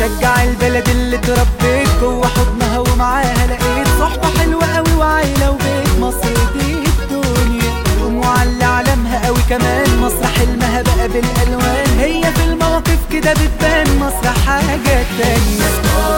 شجع البلد اللي اتربيت جوه حضنها ومعاها لقيت صحبة حلوة قوي وعيلة وبيت مصر دي الدنيا ومعلي علمها قوي كمان مصر حلمها بقى بالالوان هي في المواقف كده بتبان مصر حاجة تانية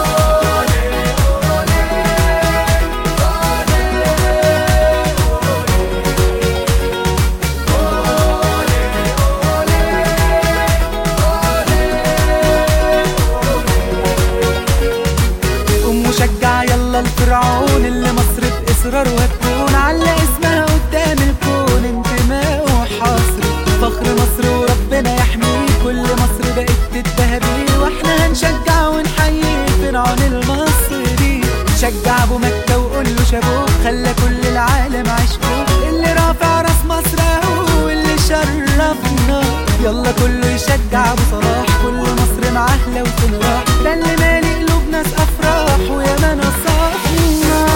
قوم مشجع يلا الفرعون اللي مصر بإصرار وهتكون على اسمها قدام الكون انتماء وحصر فخر مصر وربنا يحميه كل مصر بقت تتبهبي واحنا هنشجع ونحيي فرعون المصري شجع ابو مكة وقول له شابوه خلى كل العالم عشقوه اللي رافع راس مصر اهو واللي شرفنا يلا كله يشجع ابو صلاح كل مصر معاه لو تنراح ده اللي مالي قلوب ناس افراح ويا ما نصفنا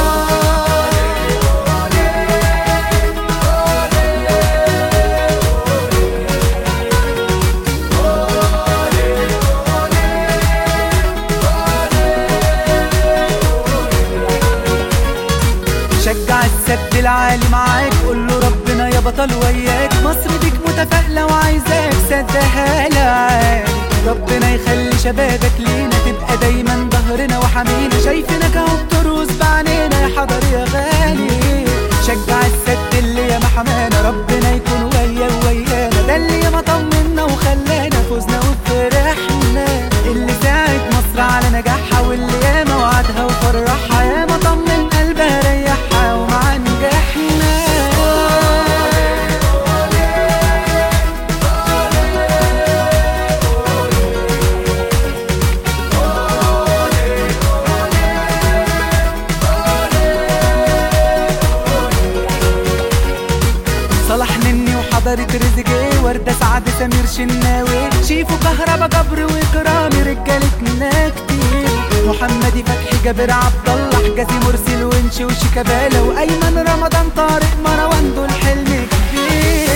شجع السد العالي معاك قول له ربنا يا بطل وياك مصر بيك متفائلة وعايزاك سدها لعالي ربنا يخلي شبابك لينا تبقى دايما ظهرنا وحمينا شايفينك اهو بترقص بعينينا يا حضر يا غالي شجع السد اللي يا حمانا ربنا يكون ويا ويانا ده اللي ياما طمنا وخلانا فوزنا وفرحنا اللي ساعد مصر على نجاحها واللي ياما وعدها وفرحها ياما طمن قلبها ريحها ومع نجاحنا صلاح مني وحضرة رزقي وردة سعد سمير شناوي شيفو كهربا جبر وكرامي رجالتنا كتير محمدي فتحي جابر عبد الله حجازي مرسي الونش وشيكابالا وايمن رمضان طارق مروان دول حلم كبير